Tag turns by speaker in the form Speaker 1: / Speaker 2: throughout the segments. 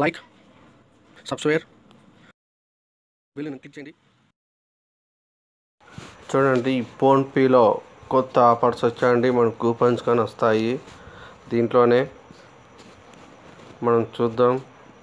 Speaker 1: like subscribe బిల్లుని click చేయండి
Speaker 2: చూడండి ఫోన్పేలో కొత్త ఆఫర్స్ వచ్చాయండి మనకు కూపన్స్ కానీ వస్తాయి దీంట్లోనే మనం చూద్దాం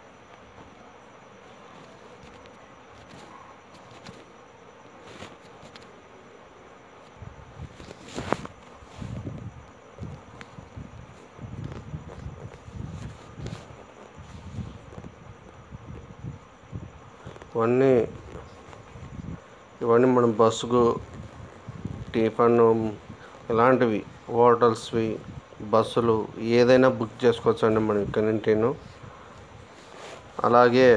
Speaker 2: ఇవన్నీ ఇవన్నీ మనం బస్సుకు టిఫన్ ఇలాంటివి హోటల్స్వి బస్సులు ఏదైనా బుక్ చేసుకోవచ్చు అండి మనం ఇక్కడ నుండిను అలాగే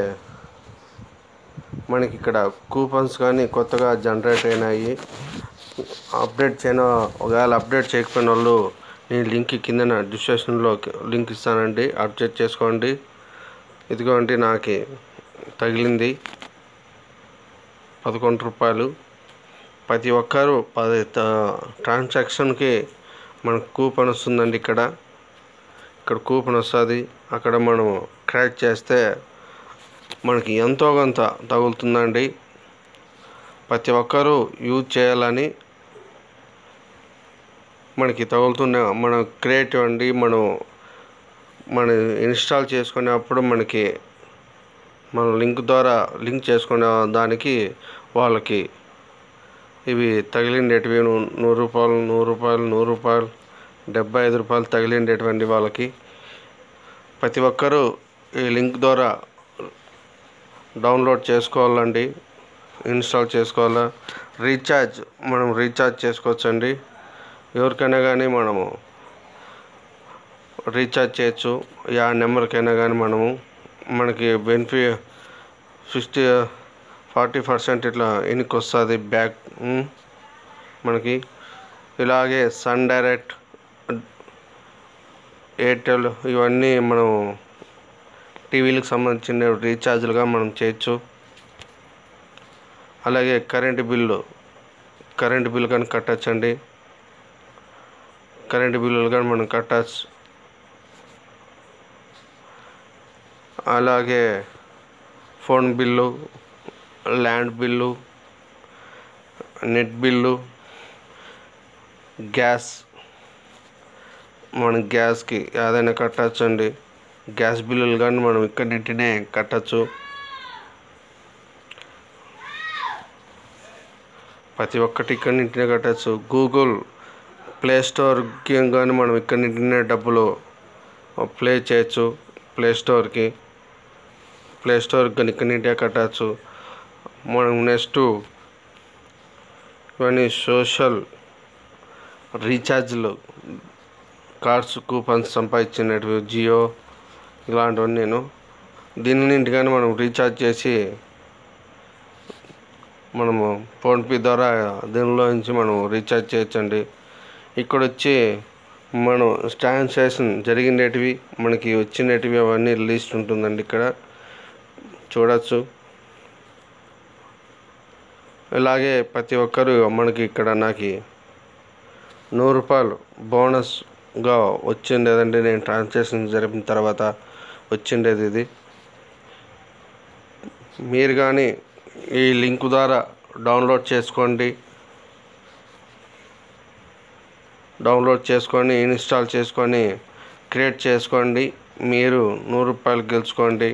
Speaker 2: మనకి ఇక్కడ కూపన్స్ కానీ కొత్తగా జనరేట్ అయినాయి అప్డేట్ చేయన ఒకవేళ అప్డేట్ చేయకపోయిన వాళ్ళు నేను లింక్ కింద డిస్క్రిప్షన్లో లింక్ ఇస్తానండి అప్డేట్ చేసుకోండి ఇదిగోండి నాకు తగిలింది పదకొండు రూపాయలు ప్రతి ఒక్కరు పది ట్రాన్సాక్షన్కి మనకు కూపన్ వస్తుందండి ఇక్కడ ఇక్కడ కూపన్ వస్తుంది అక్కడ మనం క్రాక్ చేస్తే మనకి ఎంతో కొంత తగులుతుందండి ప్రతి ఒక్కరూ యూజ్ చేయాలని మనకి తగులుతున్న మన క్రియేటివ్ అండి మనం మన ఇన్స్టాల్ చేసుకునేప్పుడు మనకి మన లింక్ ద్వారా లింక్ చేసుకునే దానికి వాళ్ళకి ఇవి తగిలిండేటివి నూ- నూరు రూపాయలు నూరు రూపాయలు నూరు రూపాయలు డెబ్బై ఐదు రూపాయలు తగిలిండేటువంటి వాళ్ళకి ప్రతి ఒక్కరూ ఈ లింక్ ద్వారా డౌన్లోడ్ చేసుకోవాలండి ఇన్స్టాల్ చేసుకోవాలా రీఛార్జ్ మనం రీఛార్జ్ చేసుకోవచ్చండి ఎవరికైనా కానీ మనము రీఛార్జ్ చేయొచ్చు యా నెంబర్కైనా కానీ మనము మనకి బెనిఫిట్ సిక్స్టీ ఫార్టీ పర్సెంట్ ఇట్లా వెనక్కి వస్తుంది బ్యాక్ ఉమ్, మనకి ఇలాగే సన్ డైరెక్ట్ ఎయిర్టెల్ ఇవన్నీ మనం టీవీలకు సంబంధించిన రీఛార్జ్లుగా మనం చేయొచ్చు అలాగే కరెంటు బిల్లు కరెంటు బిల్లు కానీ కట్టచ్చండి కరెంటు బిల్లులు కానీ మనం కట్టచ్చు అలాగే phone bill land bill net bill gas మన గ్యాస్కి ఏదైనా కట్టచ్చండి గ్యాస్ బిల్లులు కానీ మనం ఇక్కడ నుంటినే కట్టచ్చు ప్రతి ఒక్కటి ఇక్కడ నుంటినే కట్టచ్చు గూగుల్ ప్లే స్టోర్కి కానీ మనం ఇక్కడ నుంటినే డబ్బులు ప్లే చేయొచ్చు ప్లే స్టోర్కి ప్లే స్టోర్ కానీ ఇక్కడ నుండే కట్టచ్చు మనం నెక్స్ట్ ఇవన్నీ సోషల్ రీఛార్జ్లు కార్డ్స్ కూపన్స్ సంపాదించినవి జియో ఇలాంటివన్నీ నేను దీని నుండి మనం రీఛార్జ్ చేసి మనము ఫోన్పే ద్వారా దీనిలో నుంచి మనం రీఛార్జ్ చేయొచ్చండి ఇక్కడ వచ్చి మనం ట్రాన్సాక్షన్ జరిగినటివి మనకి వచ్చినటివి అవన్నీ లిస్ట్ ఉంటుందండి ఇక్కడ చూడొచ్చు ఇలాగే ప్రతి ఒక్కరు మనకి ఇక్కడ నాకు నూరు రూపాయలు బోనస్గా వచ్చిండేదండి నేను ట్రాన్సాక్షన్ జరిపిన తర్వాత వచ్చిండేది ఇది మీరు కానీ ఈ లింక్ ద్వారా డౌన్లోడ్ చేసుకోండి డౌన్లోడ్ చేసుకొని ఇన్స్టాల్ చేసుకొని క్రియేట్ చేసుకోండి మీరు నూరు రూపాయలు గెలుచుకోండి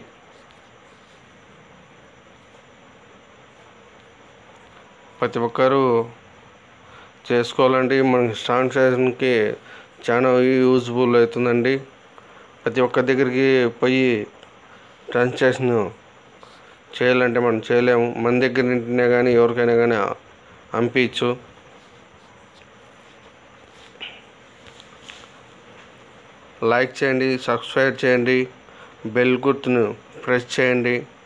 Speaker 2: ప్రతి ఒక్కరూ చేసుకోవాలండి మన ట్రాన్సాక్షన్కి చాలా యూజ్ఫుల్ అవుతుందండి ప్రతి ఒక్క దగ్గరికి పోయి ట్రాన్సాక్షన్ చేయాలంటే మనం చేయలేము మన దగ్గర నుండినే కానీ ఎవరికైనా కానీ పంపించు లైక్ చేయండి సబ్స్క్రైబ్ చేయండి బెల్ గుర్తును ప్రెస్ చేయండి